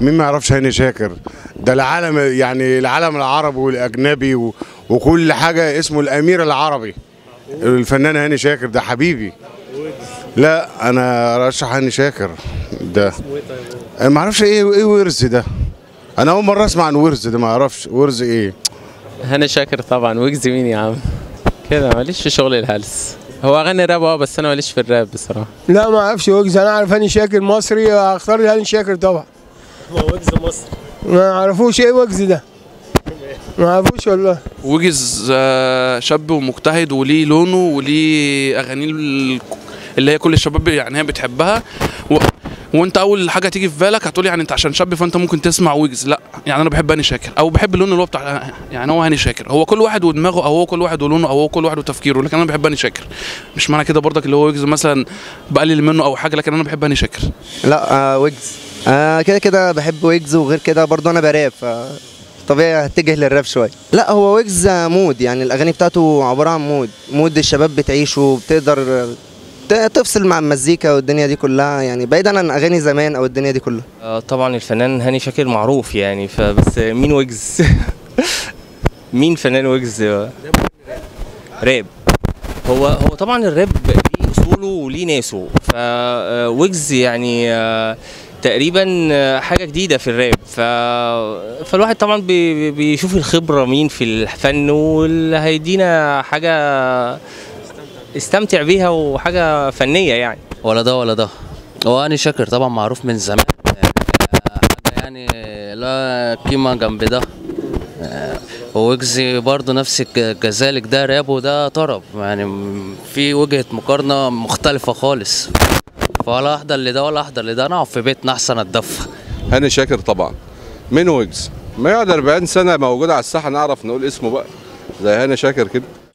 مين ما يعرفش هاني شاكر ده العالم يعني العالم العربي والاجنبي و... وكل حاجه اسمه الامير العربي الفنان هاني شاكر ده حبيبي لا انا ارشح هاني شاكر ده انا ما اعرفش ايه ايه ورث ده انا اول مره اسمع عن ورث ده ما اعرفش ورث ايه هاني شاكر طبعا ويجز مين يا عم كده ماليش في شغل الهلس هو اغاني راب اه بس انا ماليش في الراب بصراحه لا ما اعرفش ويجز انا اعرف هاني شاكر مصري هختار هاني شاكر طبعا هو ويجز مصر ما اعرفوش ايه ويجز ده ما اعرفوش والله ويجز آه، شاب ومجتهد وليه لونه وليه اغانيه ال- اللي هي كل الشباب يعني هي بتحبها و... وانت اول حاجه تيجي في بالك هتقول يعني انت عشان شاب فانت ممكن تسمع ويجز لا يعني انا بحب هاني شاكر او بحب اللون اللي هو بتاع يعني هو هاني شاكر هو كل واحد ودماغه او هو كل واحد ولونه او هو كل واحد وتفكيره لكن انا بحب هاني شاكر مش معنى كده برضك اللي هو ويجز مثلا بقلل منه او حاجه لكن انا بحب هاني شاكر لا آه ويجز آه كده كده بحب ويجز وغير كده برضه انا براب ف طبيعي هتجه للراب شويه لا هو ويجز مود يعني الاغاني بتاعته عباره عن مود مود الشباب بتعيشه بتقدر ت- تفصل مع المزيكا والدنيا دي كلها يعني بعيدا عن اغاني زمان او الدنيا دي كلها آه، طبعا الفنان هاني شاكر معروف يعني فبس مين ويجز مين فنان ويجز راب هو هو طبعا الراب ليه اصوله وليه ناسه فويجز يعني آه، تقريبا آه، حاجه جديده في الراب ف... فالواحد طبعا بي- بي- بيشوف الخبره مين في الفن واللي هيدينا حاجه استمتع بيها وحاجه فنيه يعني ولا ده ولا ده هو هاني شاكر طبعا معروف من زمان حاجة يعني لا قيمة جنب ده آه، وويجز برضه نفس الك- كذلك ده راب وده طرب يعني م- في وجهة مقارنة مختلفة خالص فولا احضر لده ولا احضر لده انا اقعد في بيتنا احسن اتدفى هاني شاكر طبعا من ويجز ما يقعد 40 سنه موجود على الساحه نعرف نقول اسمه بقى زي هاني شاكر كده